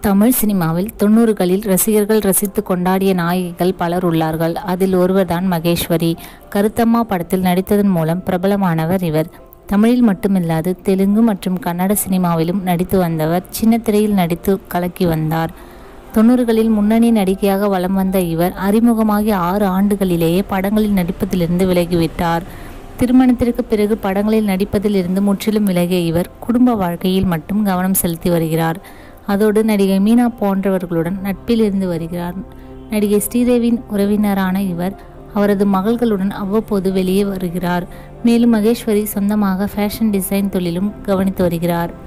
தமிழ் சினிமாவில் தொண்ணூறுகளில் ரசிகர்கள் ரசித்து கொண்டாடிய நாயகிகள் பலர் உள்ளார்கள் அதில் ஒருவர்தான் மகேஸ்வரி கருத்தம்மா படத்தில் நடித்ததன் மூலம் பிரபலமானவர் இவர் தமிழில் மட்டுமில்லாது தெலுங்கு மற்றும் கன்னட சினிமாவிலும் நடித்து வந்தவர் சின்ன திரையில் நடித்து கலக்கி வந்தார் தொண்ணூறுகளில் முன்னணி நடிகையாக வலம் வந்த இவர் அறிமுகமாகி ஆறு ஆண்டுகளிலேயே படங்களில் நடிப்பதிலிருந்து விலகிவிட்டார் திருமணத்திற்கு பிறகு படங்களில் நடிப்பதில் இருந்து முற்றிலும் விலகிய இவர் குடும்ப வாழ்க்கையில் மட்டும் கவனம் செலுத்தி வருகிறார் அதோடு நடிகை மீனா போன்றவர்களுடன் நட்பில் இருந்து வருகிறார் நடிகை ஸ்ரீதேவியின் உறவினரான இவர் அவரது மகள்களுடன் அவ்வப்போது வெளியே வருகிறார் மேலும் மகேஸ்வரி சொந்தமாக ஃபேஷன் டிசைன் தொழிலும் கவனித்து வருகிறார்